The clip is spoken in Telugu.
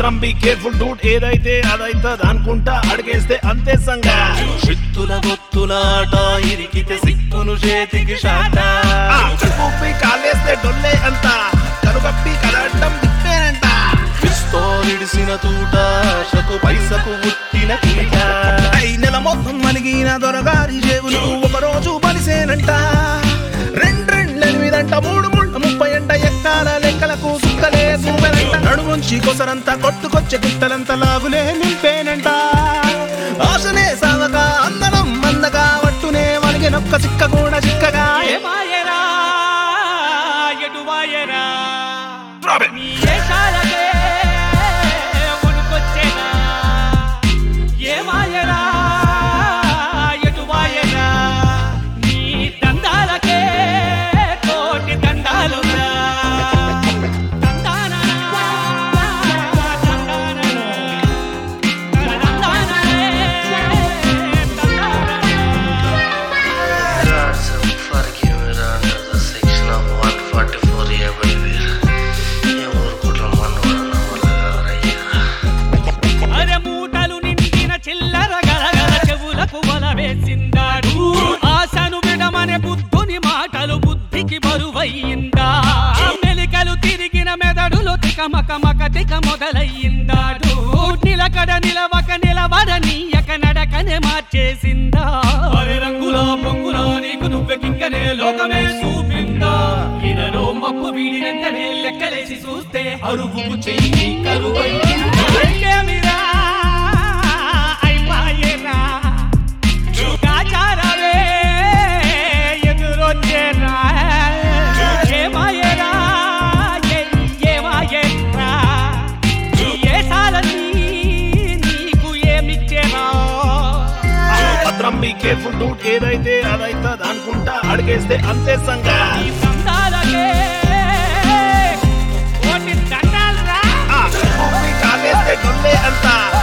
భద్రం బి కేర్ఫుల్ డూట్ ఏదైతే అదైతది అనుకుంటా అడిగేస్తే అంతే సంగా చిత్తుల గొత్తుల ఆట ఇరికితే సిక్కును చేతికి షాట ఆ, కడుపుప్పి కాలేస్తే డొల్లే అంత కనుగప్పి కదడ్డం తిప్పేనంట పిస్తోలిడిసిన తూట ఆశకు పైసకు పుట్టిన కీట ఐ నెల మొత్తం మలిగిన దొరగారి జేబులు ఒక రోజు బలిసేనంట రెండు రెండు ఎనిమిదంట మూడు మూడు ముప్పై అంట ఎక్కాల లెక్కలకు సుక్కలే సూపెనంట నడుముంచి కొసరంతా కొట్టుకొచ్చే గుట్టలంత లాగులే నింపేనంట ఆశనే సాగక అందరం మందగా వట్టునే వలిగినొక్క చిక్క కూడా చిక్కగా ఏమాయరా ఎటువాయరా Drop it. నీ ఏషాలకే ఉనుకొచ్చేనా ఏమాయరా ఎటువాయరా నీ దండాలకే కోటి దండాలురా దండానా దండానా దండానా దండానా Yards of forgiven under the section of 144 everywhere. ఎవరు కుట్ర మనవడు వల్ల కారయ్యా అరే మూటలు నిండిన చిల్లర గలగల చెవులకు వల వేసిందాడు ఆశను విడమనే బుద్ధుని మాటలు బుద్ధికి బరువయ్యిందా మెలికలు తిరిగిన మెదడులో తికమక మక తిక మొదలయ్యిందాడు నిలకడ నిలవక నిలవడ నీయక నడకనే మార్చేసిందా అరే రంగుల పొంగుల నీకు నువ్వెకింకనే లోకమే చూపిందా ఇనలో మప్పు వీడి వెంటనే లెక్కలేసి చూస్తే అరువుకు చెయ్యి కరువయ్యిందా అయిపోయేరా చూకాచారవే ఎదురొచ్చేరా ఏమాయేరా ఏమాయేరా ఏ సాలని నీకు ఏమిచ్చేరా భద్రం బి కేర్ఫుల్ డూట్ ఏదైతే అదైతది అనుకుంటా అడిగేస్తే అంతే సంగా ఈ దండాలకే కోటి దండాలురా ఆ, కడుపుప్పి కాలేస్తే డొల్లే అంత